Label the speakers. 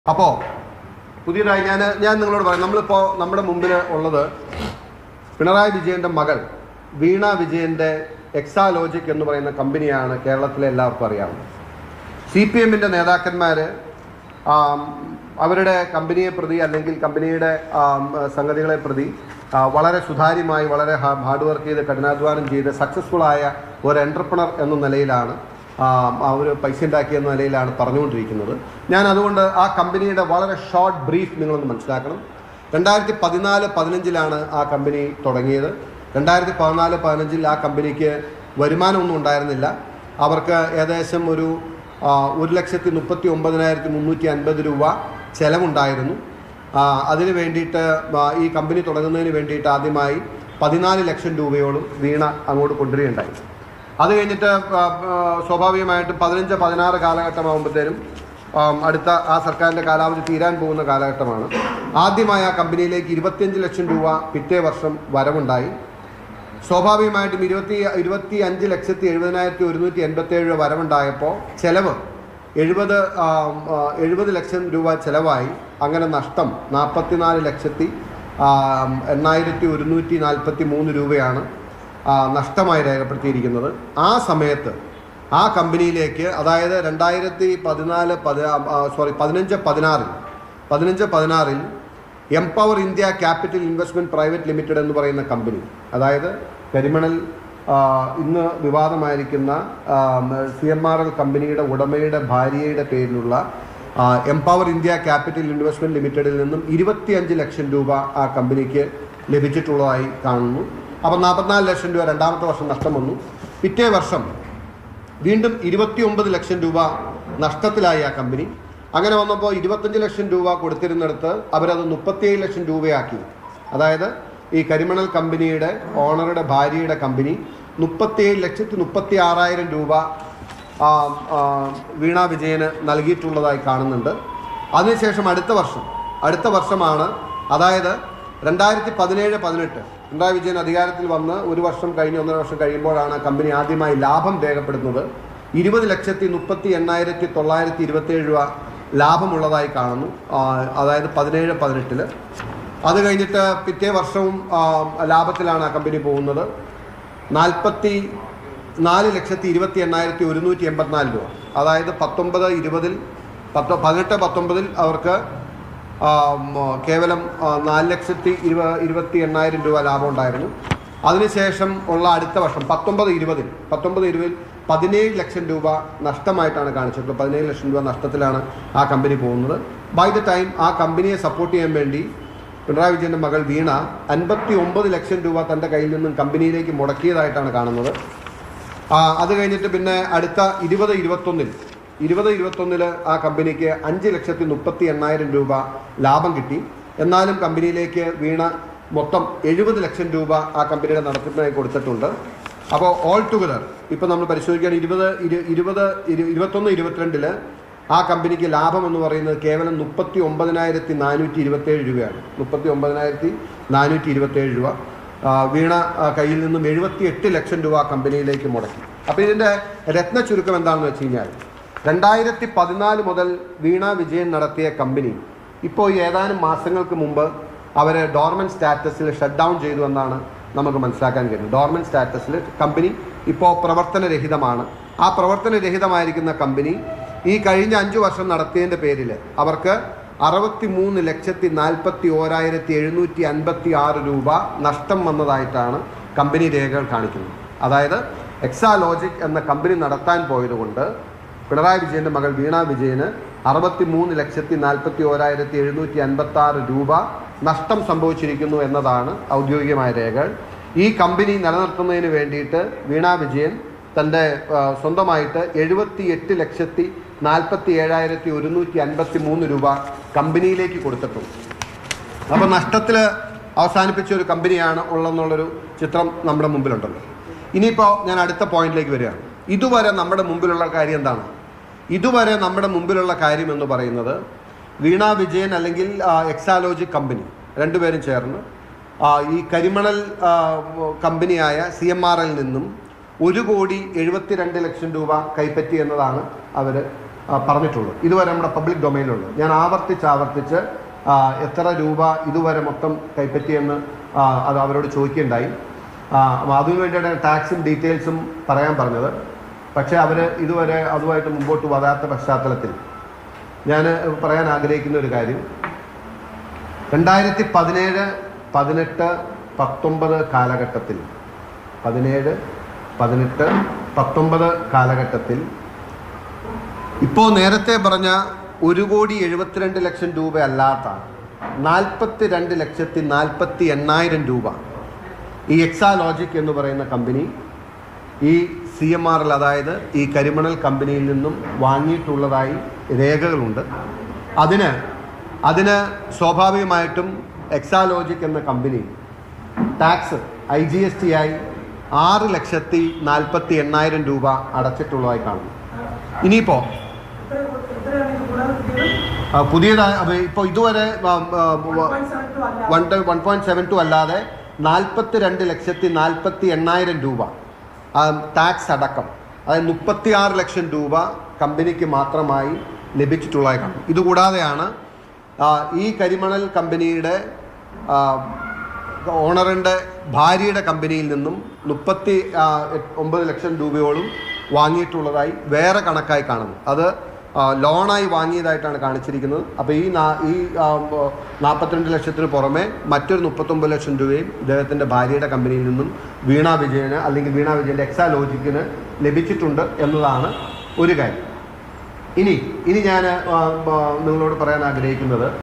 Speaker 1: അപ്പോൾ പുതിയതായി ഞാൻ ഞാൻ നിങ്ങളോട് പറയാം നമ്മളിപ്പോൾ നമ്മുടെ മുമ്പിൽ ഉള്ളത് പിണറായി വിജയൻ്റെ മകൾ വീണ വിജയൻ്റെ എക്സാലോജിക് എന്ന് പറയുന്ന കമ്പനിയാണ് കേരളത്തിലെ എല്ലാവർക്കും അറിയാവുന്നത് സി പി എമ്മിൻ്റെ നേതാക്കന്മാർ അവരുടെ കമ്പനിയെ പ്രതി അല്ലെങ്കിൽ കമ്പനിയുടെ ആം, സംഗതികളെ പ്രതി ആ, വളരെ സുതാര്യമായി വളരെ ഹാർഡ് വർക്ക് ചെയ്ത് കഠിനാധ്വാനം ചെയ്ത് സക്സസ്ഫുൾ ആയ ഒരു എൻ്റർപ്രണർ എന്ന നിലയിലാണ് അവർ പൈസ ഉണ്ടാക്കിയ എന്ന നിലയിലാണ് പറഞ്ഞുകൊണ്ടിരിക്കുന്നത് ഞാൻ അതുകൊണ്ട് ആ കമ്പനിയുടെ വളരെ ഷോർട്ട് ബ്രീഫ് നിങ്ങളൊന്ന് മനസ്സിലാക്കണം രണ്ടായിരത്തി പതിനാല് പതിനഞ്ചിലാണ് ആ കമ്പനി തുടങ്ങിയത് രണ്ടായിരത്തി പതിനാല് പതിനഞ്ചിൽ ആ കമ്പനിക്ക് വരുമാനമൊന്നും ഉണ്ടായിരുന്നില്ല അവർക്ക് ഏകദേശം ഒരു ആ, ഒരു ലക്ഷത്തി മുപ്പത്തി ഒമ്പതിനായിരത്തി മുന്നൂറ്റി അൻപത് രൂപ ചെലവുണ്ടായിരുന്നു ആ, അതിന് വേണ്ടിയിട്ട് ആ, ഈ കമ്പനി തുടങ്ങുന്നതിന് വേണ്ടിയിട്ട് ആദ്യമായി പതിനാല് ലക്ഷം രൂപയോളം വീണ അങ്ങോട്ട് കൊണ്ടുവരികയുണ്ടായി അത് കഴിഞ്ഞിട്ട് ആ, ആ, സ്വാഭാവികമായിട്ടും പതിനഞ്ച് പതിനാറ് കാലഘട്ടമാകുമ്പോഴത്തേനും ആം, അടുത്ത ആ സർക്കാരിൻ്റെ കാലാവധി തീരാൻ പോകുന്ന കാലഘട്ടമാണ് ആദ്യമായി ആ കമ്പനിയിലേക്ക് ഇരുപത്തിയഞ്ച് ലക്ഷം രൂപ പിറ്റേ വർഷം വരവുണ്ടായി സ്വാഭാവികമായിട്ടും ഇരുപത്തി ഇരുപത്തി അഞ്ച് ലക്ഷത്തി എഴുപതിനായിരത്തി ഒരുന്നൂറ്റി എൺപത്തി ഏഴ് വരവുണ്ടായപ്പോൾ ചെലവ് എഴുപത് ആം, ആ, എഴുപത് ലക്ഷം രൂപ ചെലവായി അങ്ങനെ നഷ്ടം നാൽപ്പത്തിനാല് ലക്ഷത്തി ആം, എണ്ണായിരത്തി ഒരുന്നൂറ്റി നാൽപ്പത്തി മൂന്ന് രൂപയാണ് ആ, നഷ്ടമായി രേഖപ്പെടുത്തിയിരിക്കുന്നത് ആ സമയത്ത് ആ കമ്പനിയിലേക്ക് അതായത് രണ്ടായിരത്തി പതിനാല് പതി സോറി പതിനഞ്ച് പതിനാറിൽ പതിനഞ്ച് പതിനാറിൽ Empower India Capital Investment Private Limited എന്ന് പറയുന്ന കമ്പനി അതായത് കരിമണൽ ആ, ഇന്ന് വിവാദമായിരിക്കുന്ന സി എം ആർ എൽ കമ്പനിയുടെ ഉടമയുടെ ഭാര്യയുടെ പേരിലുള്ള ആ, എംപവർ ഇന്ത്യ ക്യാപിറ്റൽ ഇൻവെസ്റ്റ്മെൻറ്റ് ലിമിറ്റഡിൽ നിന്നും ഇരുപത്തിയഞ്ച് ലക്ഷം രൂപ ആ കമ്പനിക്ക് ലഭിച്ചിട്ടുള്ളതായി കാണുന്നു അപ്പം നാൽപ്പത്തിനാല് ലക്ഷം രൂപ രണ്ടാമത്തെ വർഷം നഷ്ടം വന്നു പിറ്റേ വർഷം വീണ്ടും ഇരുപത്തി ഒമ്പത് ലക്ഷം രൂപ നഷ്ടത്തിലായി ആ കമ്പനി അങ്ങനെ വന്നപ്പോൾ ഇരുപത്തഞ്ച് ലക്ഷം രൂപ കൊടുത്തിരുന്നിടത്ത് അവരത് മുപ്പത്തിയേഴ് ലക്ഷം രൂപയാക്കി അതായത് ഈ കരിമണൽ കമ്പനിയുടെ ഓണറുടെ ഭാര്യയുടെ കമ്പനി മുപ്പത്തിയേഴ് ലക്ഷത്തി മുപ്പത്തി ആറായിരം രൂപ ആ, ആ, വീണ വിജയന് നൽകിയിട്ടുള്ളതായി കാണുന്നുണ്ട് അതിനുശേഷം അടുത്ത വർഷം അടുത്ത വർഷമാണ് അതായത് രണ്ടായിരത്തി പതിനേഴ് പതിനെട്ട് പിണറായി വിജയൻ അധികാരത്തിൽ വന്ന് ഒരു വർഷം കഴിഞ്ഞ് ഒന്നര വർഷം കഴിയുമ്പോഴാണ് കമ്പനി ആദ്യമായി ലാഭം രേഖപ്പെടുത്തുന്നത് ഇരുപത് ലക്ഷത്തി മുപ്പത്തി എണ്ണായിരത്തി തൊള്ളായിരത്തി ഇരുപത്തേഴ് രൂപ ലാഭമുള്ളതായി കാണുന്നു ആ, അതായത് പതിനേഴ് പതിനെട്ടില് അത് കഴിഞ്ഞിട്ട് പിറ്റേ വർഷവും ആ, ലാഭത്തിലാണ് ആ കമ്പനി പോകുന്നത് നാൽപ്പത്തി നാല് ലക്ഷത്തി ഇരുപത്തി എണ്ണായിരത്തി ഒരുന്നൂറ്റി എൺപത്തിനാല് രൂപ അതായത് പത്തൊമ്പത് ഇരുപതിൽ പത്ത് പതിനെട്ട് പത്തൊമ്പതിൽ അവർക്ക് ആ, ഉം, കേവലം ആ, നാല് ലക്ഷത്തി ഇരുപ ഇരുപത്തി എണ്ണായിരം രൂപ ലാഭം ഉണ്ടായിരുന്നു അതിനുശേഷം ഉള്ള അടുത്ത വർഷം പത്തൊമ്പത് ഇരുപതിൽ പത്തൊമ്പത് ഇരുപതിൽ പതിനേഴ് ലക്ഷം രൂപ നഷ്ടമായിട്ടാണ് കാണിച്ചിട്ടുള്ളത് പതിനേഴ് ലക്ഷം രൂപ നഷ്ടത്തിലാണ് ആ കമ്പനി പോകുന്നത് ബൈ ദ ടൈം ആ കമ്പനിയെ സപ്പോർട്ട് ചെയ്യാൻ വേണ്ടി പിണറായി വിജയൻ്റെ മകൾ വീണ അൻപത്തി ഒമ്പത് ലക്ഷം രൂപ തൻ്റെ കയ്യിൽ നിന്നും കമ്പനിയിലേക്ക് മുടക്കിയതായിട്ടാണ് കാണുന്നത് ആ, അത് കഴിഞ്ഞിട്ട് പിന്നെ അടുത്ത ഇരുപത് ഇരുപത്തൊന്നിൽ ഇരുപത് ഇരുപത്തൊന്നിൽ ആ കമ്പനിക്ക് അഞ്ച് ലക്ഷത്തി മുപ്പത്തി എണ്ണായിരം രൂപ ലാഭം കിട്ടി എന്നാലും കമ്പനിയിലേക്ക് വീണ മൊത്തം എഴുപത് ലക്ഷം രൂപ ആ കമ്പനിയുടെ നടത്തിപ്പിനായി കൊടുത്തിട്ടുണ്ട് അപ്പോൾ ഓൾ ടുഗദർ ഇപ്പോൾ നമ്മൾ പരിശോധിക്കുകയാണ് ഇരുപത് ഇരു- ഇരുപത് ഇരു- ഇരുപത്തൊന്ന് ഇരുപത്തിരണ്ടില് ആ കമ്പനിക്ക് ലാഭം എന്ന് പറയുന്നത് കേവലം മുപ്പത്തി ഒമ്പതിനായിരത്തി നാനൂറ്റി ഇരുപത്തേഴ് രൂപയാണ് മുപ്പത്തി ഒമ്പതിനായിരത്തി നാനൂറ്റി ഇരുപത്തേഴ് രൂപ ആ, വീണ ആ, കയ്യിൽ നിന്നും എഴുപത്തി എട്ട് ലക്ഷം രൂപ ആ കമ്പനിയിലേക്ക് മുടക്കി അപ്പോൾ ഇതിൻ്റെ രത്ന ചുരുക്കം എന്താണെന്ന് വെച്ച് കഴിഞ്ഞാൽ രണ്ടായിരത്തി പതിനാല് മുതൽ വീണ വിജയൻ നടത്തിയ കമ്പനി ഇപ്പോൾ ഈ ഏതാനും മാസങ്ങൾക്ക് മുമ്പ് അവർ ഡോർമൻ സ്റ്റാറ്റസിൽ ഷട്ട് ഡൗൺ ചെയ്തു എന്നാണ് നമുക്ക് മനസ്സിലാക്കാൻ കഴിയുന്നത് ഡോർമൻ സ്റ്റാറ്റസിൽ കമ്പനി ഇപ്പോൾ പ്രവർത്തനരഹിതമാണ് ആ പ്രവർത്തനരഹിതമായിരിക്കുന്ന കമ്പനി ഈ കഴിഞ്ഞ അഞ്ചു വർഷം നടത്തിയതിൻ്റെ പേരിൽ അവർക്ക് അറുപത്തി മൂന്ന് ലക്ഷത്തി നാൽപ്പത്തി ഓരായിരത്തി എഴുന്നൂറ്റി അൻപത്തി ആറ് രൂപ നഷ്ടം വന്നതായിട്ടാണ് കമ്പനി രേഖകൾ കാണിക്കുന്നത് അതായത് എക്സാലോജിക് എന്ന കമ്പനി നടത്താൻ പോയതുകൊണ്ട് പിണറായി വിജയൻ്റെ മകൾ വീണ വിജയന് അറുപത്തി മൂന്ന് ലക്ഷത്തി നാൽപ്പത്തി ഓരായിരത്തി എഴുന്നൂറ്റി അൻപത്തി ആറ് രൂപ നഷ്ടം സംഭവിച്ചിരിക്കുന്നു എന്നതാണ് ഔദ്യോഗികമായ രേഖകൾ ഈ കമ്പനി നിലനിർത്തുന്നതിന് വേണ്ടിയിട്ട് വീണ വിജയൻ തൻ്റെ ആ, സ്വന്തമായിട്ട് എഴുപത്തി എട്ട് ലക്ഷത്തി നാൽപ്പത്തി ഏഴായിരത്തി ഒരുന്നൂറ്റി അൻപത്തി മൂന്ന് രൂപ കമ്പനിയിലേക്ക് കൊടുത്തിട്ടുണ്ട് അപ്പോൾ നഷ്ടത്തിൽ അവസാനിപ്പിച്ച ഒരു കമ്പനിയാണ് ഉള്ളതെന്നുള്ളൊരു ചിത്രം നമ്മുടെ മുമ്പിലുണ്ടല്ലോ ഇനിയിപ്പോൾ ഞാൻ അടുത്ത പോയിന്റിലേക്ക് വരികയാണ് ഇതുവരെ നമ്മുടെ മുമ്പിലുള്ള കാര്യം എന്താണ് ഇതുവരെ നമ്മുടെ മുമ്പിലുള്ള കാര്യം എന്ന് പറയുന്നത് വീണ വിജയൻ അല്ലെങ്കിൽ ആ, എക്സാലോജി കമ്പനി രണ്ടുപേരും ചേർന്ന് ആ, ഈ കരിമണൽ ആ, കമ്പനിയായ സി എം ആർ എൽ നിന്നും ഒരു കോടി എഴുപത്തിരണ്ട് ലക്ഷം രൂപ കൈപ്പറ്റി എന്നതാണ് അവർ ആ, പറഞ്ഞിട്ടുള്ളൂ ഇതുവരെ നമ്മുടെ പബ്ലിക് ഡൊമൈനിലുള്ളൂ ഞാൻ ആവർത്തിച്ച് ആവർത്തിച്ച് ആ, എത്ര രൂപ ഇതുവരെ മൊത്തം കൈപ്പറ്റിയെന്ന് ആ, അത് അവരോട് ചോദിക്കുകയുണ്ടായി ആ, അപ്പോൾ അതിനു വേണ്ടിയാണ് ടാക്സും ഡീറ്റെയിൽസും പറയാൻ പറഞ്ഞത് പക്ഷേ അവർ ഇതുവരെ അതുമായിട്ട് മുമ്പോട്ട് വരാത്ത പശ്ചാത്തലത്തിൽ ഞാൻ പറയാൻ ആഗ്രഹിക്കുന്ന ഒരു കാര്യം രണ്ടായിരത്തി പതിനേഴ് പതിനെട്ട് പത്തൊമ്പത് കാലഘട്ടത്തിൽ പതിനേഴ് പതിനെട്ട് പത്തൊമ്പത് കാലഘട്ടത്തിൽ ഇപ്പോൾ നേരത്തെ പറഞ്ഞ ഒരു കോടി എഴുപത്തിരണ്ട് ലക്ഷം രൂപ അല്ലാത്ത നാൽപ്പത്തി രണ്ട് ലക്ഷത്തി നാൽപ്പത്തി എണ്ണായിരം രൂപ ഈ എക്സാലോജിക് എന്ന് പറയുന്ന കമ്പനി ഈ സി എം ആറിൽ അതായത് ഈ കരിമണൽ കമ്പനിയിൽ നിന്നും വാങ്ങിയിട്ടുള്ളതായി രേഖകളുണ്ട് അതിന് അതിന് സ്വാഭാവികമായിട്ടും എക്സാലോജിക് എന്ന company tax I G S T ആയി ആറ് ലക്ഷത്തി നാൽപ്പത്തി എണ്ണായിരം രൂപ അടച്ചിട്ടുള്ളതായി കാണുന്നു ഇനിയിപ്പോൾ പുതിയതായി ഇപ്പോൾ ഇതുവരെ one one point seven two അല്ലാതെ നാൽപ്പത്തി രണ്ട് ലക്ഷത്തി നാൽപ്പത്തി എണ്ണായിരം രൂപ ആ, ടാക്സ് അടക്കം അതായത് മുപ്പത്തി ആറ് ലക്ഷം രൂപ കമ്പനിക്ക് മാത്രമായി ലഭിച്ചിട്ടുള്ളതായി കാണും ഇതുകൂടാതെയാണ് ആ, ഈ കരിമണൽ കമ്പനിയുടെ ആ, ഓണറിൻ്റെ ഭാര്യയുടെ കമ്പനിയിൽ നിന്നും മുപ്പത്തി ആ, എട്ട്- ഒമ്പത് ലക്ഷം രൂപയോളം വാങ്ങിയിട്ടുള്ളതായി വേറെ കണക്കായി കാണുന്നു അത് ആ, ലോണായി വാങ്ങിയതായിട്ടാണ് കാണിച്ചിരിക്കുന്നത് അപ്പോൾ ഈ നാ- ഈ ആ, ബ- നാൽപ്പത്തിരണ്ട് ലക്ഷത്തിന് പുറമെ മറ്റൊരു മുപ്പത്തൊമ്പത് ലക്ഷം രൂപയും ഇദ്ദേഹത്തിൻ്റെ ഭാര്യയുടെ കമ്പനിയിൽ നിന്നും വീണ വിജയന് അല്ലെങ്കിൽ വീണ വിജയൻ്റെ എക്സാ ലോജിക്കിന് ലഭിച്ചിട്ടുണ്ട് എന്നതാണ് ഒരു കാര്യം ഇനി ഇനി ഞാൻ നിങ്ങളോട് പറയാൻ ആഗ്രഹിക്കുന്നത്